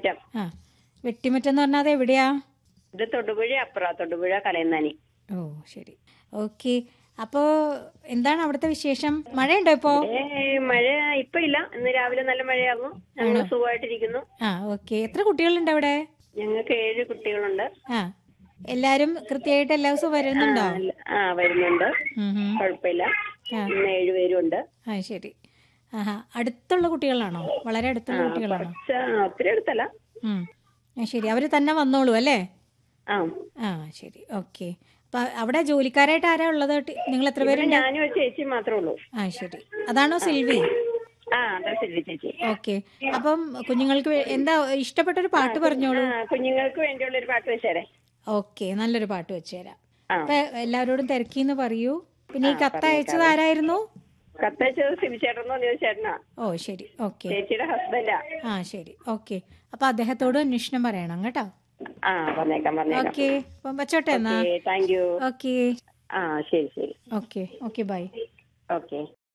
വെട്ടിമുറ്റം ആ വെട്ടിമുറ്റം എന്ന് പറഞ്ഞാൽ അത് എവിടെയാ ഇത് തൊടുപുഴ അപ്പുറ തൊടുപുഴ കലയന്നാനി ഓ ശരി ഓക്കെ അപ്പോ എന്താണ് അവിടുത്തെ വിശേഷം മഴയുണ്ടോ ഇപ്പോ ഏ മഴ ഇപ്പൊ ഇല്ല ഇന്ന് രാവിലെ നല്ല മഴയായിരുന്നു ഞങ്ങൾ സുഖമായിട്ടിരിക്കുന്നു ആ ഓക്കെ എത്ര കുട്ടികളുണ്ട് അവിടെ ഞങ്ങൾക്ക് ഏഴ് കുട്ടികളുണ്ട് ആ എല്ലാരും കൃത്യമായിട്ട് എല്ലാ ദിവസവും വരുന്നുണ്ടോ അല്ല- ആ വരുന്നുണ്ട് ഉം ഉം. കുഴപ്പമില്ല ആ. ഇന്ന് ഏഴുപേരും ഉണ്ട് ആ ശരി ആഹാ അടുത്തുള്ള കുട്ടികളാണോ വളരെ അടുത്തുള്ള കുട്ടികളാണോ കുറച്ച് ഒത്തിരി അടുത്തല്ല ഉം. ആ, ശരി അവര് തന്നെ വന്നോളൂ അല്ലേ ആ ആ ശരി ഓക്കെ അപ്പൊ അവിടെ ജോലിക്കാരായിട്ട് ആരാ ഉള്ളത് ടി- നിങ്ങൾ എത്ര ഇവിടെ പേരുണ്ട് ഞാനും ഒരു ചേച്ചി മാത്രമേ ഉള്ളൂ ആ ശരി അതാണോ സിൽവി ആ അതാ ശരി ചേച്ചി ഓക്കെ അപ്പം കുഞ്ഞുങ്ങൾക്ക് വേ- എന്താ ഇഷ്ടപ്പെട്ടൊരു പാട്ട് പറഞ്ഞോളൂ ആ കുഞ്ഞുങ്ങൾക്ക് വേണ്ടിയുള്ള ഒരു പാട്ട് വെച്ചേരെ ഓക്കെ നല്ലൊരു പാട്ട് വെച്ചുതരാം ആ. അപ്പൊ എല്ലാവരോടും തിരക്കിന്ന് പറയൂ പിന്നെ ഈ കത്ത് അയച്ചത് ആരായിരുന്നു കത്തയച്ചത് സിബിച്ചേട്ടനോ ചേട്ടനാ ഓ ശരി ഓക്കെ ചേച്ചിയുടെ ഹസ്ബൻഡാ ആ ശരി ഓക്കെ അപ്പൊ അദ്ദേഹത്തോട് അന്വേഷണം പറയണം കേട്ടോ ആ പറഞ്ഞേക്കാം പറഞ്ഞേക്കാം ഓക്കെ അപ്പം വച്ചോട്ടെ എന്നാ താങ്ക് യു ഓക്കെ ആ ശരി ശരി ഓക്കെ ഓക്കെ ബൈ ഓക്കെ